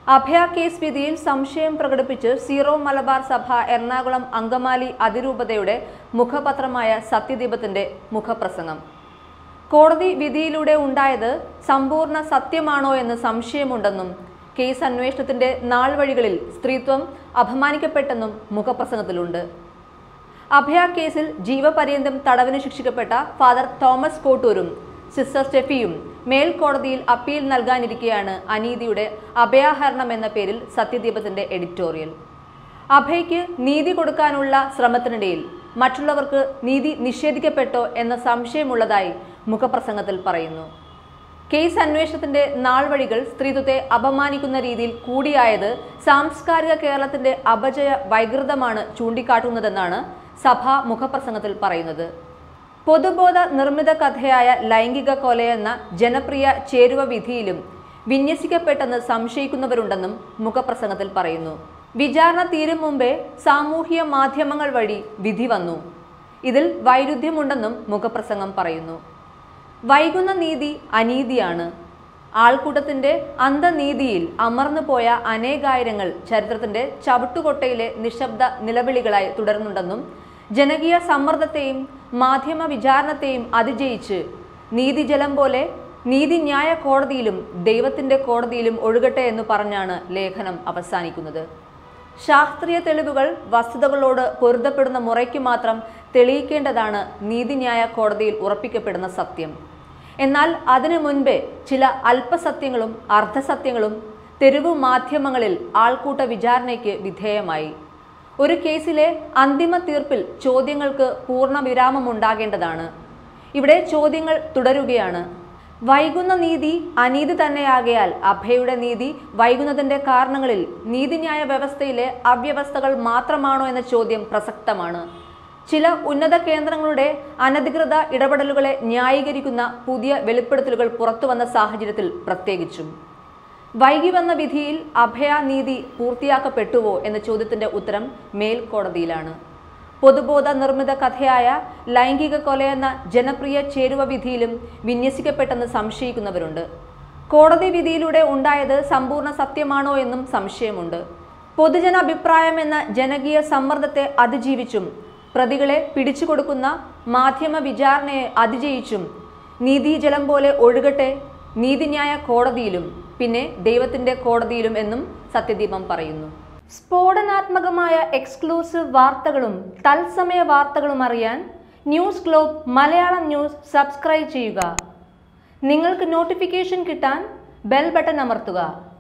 അഭയ case വിധിയിൽ സംശയം പ്രകടിപ്പിച്ച് സീറോ മലബാർ സഭ എറണാകുളം അങ്കമാലി അതിരൂപതയുടെ മുഖപത്രമായ സത്യദീപത്തിന്റെ മുഖപ്രസംഗം കോടതി വിധിയിലൂടെ ഉണ്ടായത് സമ്പൂർണ്ണ സത്യമാണോ എന്ന് സംശയമുണ്ടെന്നും കേസ് അന്വേഷണത്തിന്റെ നാൾവഴികളിൽ സ്ത്രീത്വം അപമാനിക്കപ്പെട്ടെന്നും മുഖപ്രസംഗത്തിലുണ്ട് അഭയ കേസിൽ ജീവപര്യന്തം തടവിന് ശിക്ഷിക്കപ്പെട്ട ഫാദർ തോമസ് കോട്ടൂരും സിസ്റ്റർ സ്റ്റെഫിയും മേൽക്കോടതിയിൽ അപ്പീൽ നൽകാനിരിക്കെയാണ് അനീതിയുടെ അഭയാഹരണം എന്ന പേരിൽ സത്യദീപത്തിന്റെ എഡിറ്റോറിയൽ അഭയ്ക്ക് നീതി കൊടുക്കാനുള്ള ശ്രമത്തിനിടയിൽ മറ്റുള്ളവർക്ക് നീതി നിഷേധിക്കപ്പെട്ടോ എന്ന സംശയമുള്ളതായി മുഖപ്രസംഗത്തിൽ പറയുന്നു കേസ് അന്വേഷണത്തിന്റെ നാൾവഴികൾ സ്ത്രീത്വത്തെ അപമാനിക്കുന്ന രീതിയിൽ കൂടിയായത് സാംസ്കാരിക കേരളത്തിന്റെ അപജയ വൈകൃതമാണ് ചൂണ്ടിക്കാട്ടുന്നതെന്നാണ് സഭ മുഖപ്രസംഗത്തിൽ പറയുന്നത് പൊതുബോധ നിർമ്മിത കഥയായ ലൈംഗിക കൊലയെന്ന ജനപ്രിയ ചേരുവ വിധിയിലും വിന്യസിക്കപ്പെട്ടെന്ന് സംശയിക്കുന്നവരുണ്ടെന്നും മുഖപ്രസംഗത്തിൽ പറയുന്നു വിചാരണ തീരും മുമ്പേ സാമൂഹ്യ മാധ്യമങ്ങൾ വഴി വിധി വന്നു ഇതിൽ വൈരുദ്ധ്യമുണ്ടെന്നും മുഖപ്രസംഗം പറയുന്നു വൈകുന്ന നീതി അനീതിയാണ് ആൾക്കൂട്ടത്തിന്റെ അന്ധനീതിയിൽ അമർന്നു പോയ അനേകായിരങ്ങൾ ചരിത്രത്തിന്റെ ചവിട്ടുകൊട്ടയിലെ നിശബ്ദ നിലവിളികളായി തുടരുന്നുണ്ടെന്നും ജനകീയ സമ്മർദ്ദത്തെയും മാധ്യമ വിചാരണത്തെയും അതിജയിച്ച് നീതിജലം പോലെ നീതിന്യായ കോടതിയിലും ദൈവത്തിന്റെ കോടതിയിലും ഒഴുകട്ടെ എന്ന് പറഞ്ഞാണ് ലേഖനം അവസാനിക്കുന്നത് ശാസ്ത്രീയ തെളിവുകൾ വസ്തുതകളോട് പൊരുത്തപ്പെടുന്ന മുറയ്ക്ക് മാത്രം തെളിയിക്കേണ്ടതാണ് നീതിന്യായ കോടതിയിൽ ഉറപ്പിക്കപ്പെടുന്ന സത്യം എന്നാൽ അതിനു മുൻപേ ചില അല്പസത്യങ്ങളും അർദ്ധസത്യങ്ങളും തെരുവു മാധ്യമങ്ങളിൽ ആൾക്കൂട്ട വിചാരണയ്ക്ക് വിധേയമായി ഒരു കേസിലെ അന്തിമ തീർപ്പിൽ ചോദ്യങ്ങൾക്ക് പൂർണ്ണ വിരാമമുണ്ടാകേണ്ടതാണ് ഇവിടെ ചോദ്യങ്ങൾ തുടരുകയാണ് വൈകുന്ന നീതി അനീതി തന്നെയാകയാൽ അഭയുടെ നീതി വൈകുന്നതിന്റെ കാരണങ്ങളിൽ നീതിന്യായ വ്യവസ്ഥയിലെ അവ്യവസ്ഥകൾ മാത്രമാണോ എന്ന ചോദ്യം പ്രസക്തമാണ് ചില ഉന്നത കേന്ദ്രങ്ങളുടെ അനധികൃത ഇടപെടലുകളെ ന്യായീകരിക്കുന്ന പുതിയ വെളിപ്പെടുത്തലുകൾ പുറത്തുവന്ന സാഹചര്യത്തിൽ പ്രത്യേകിച്ചും വൈകി വന്ന വിധിയിൽ അഭയ നീതി പൂർത്തിയാക്കപ്പെട്ടുവോ എന്ന ചോദ്യത്തിന്റെ ഉത്തരം മേൽക്കോടതിയിലാണ് പൊതുബോധ നിർമ്മിത കഥയായ ലൈംഗിക കൊലയെന്ന ജനപ്രിയ ചേരുവ വിധിയിലും വിന്യസിക്കപ്പെട്ടെന്ന് സംശയിക്കുന്നവരുണ്ട് കോടതി വിധിയിലൂടെ ഉണ്ടായത് സമ്പൂർണ്ണ സത്യമാണോ എന്നും സംശയമുണ്ട് പൊതുജന അഭിപ്രായം എന്ന ജനകീയ സമ്മർദ്ദത്തെ അതിജീവിച്ചും പ്രതികളെ പിടിച്ചുകൊടുക്കുന്ന മാധ്യമ വിചാരണയെ അതിജയിച്ചും നീതിജലം പോലെ ഒഴുകട്ടെ നീതിന്യായ കോടതിയിലും പിന്നെ ദൈവത്തിന്റെ കോടതിയിലും എന്നും സത്യദീപം പറയുന്നു സ്ഫോടനാത്മകമായ എക്സ്ക്ലൂസീവ് വാർത്തകളും തത്സമയ വാർത്തകളും അറിയാൻ news globe Malayalam news subscribe ചെയ്യുക നിങ്ങൾക്ക് നോട്ടിഫിക്കേഷൻ കിട്ടാൻ ബെൽ ബട്ടൺ അമർത്തുക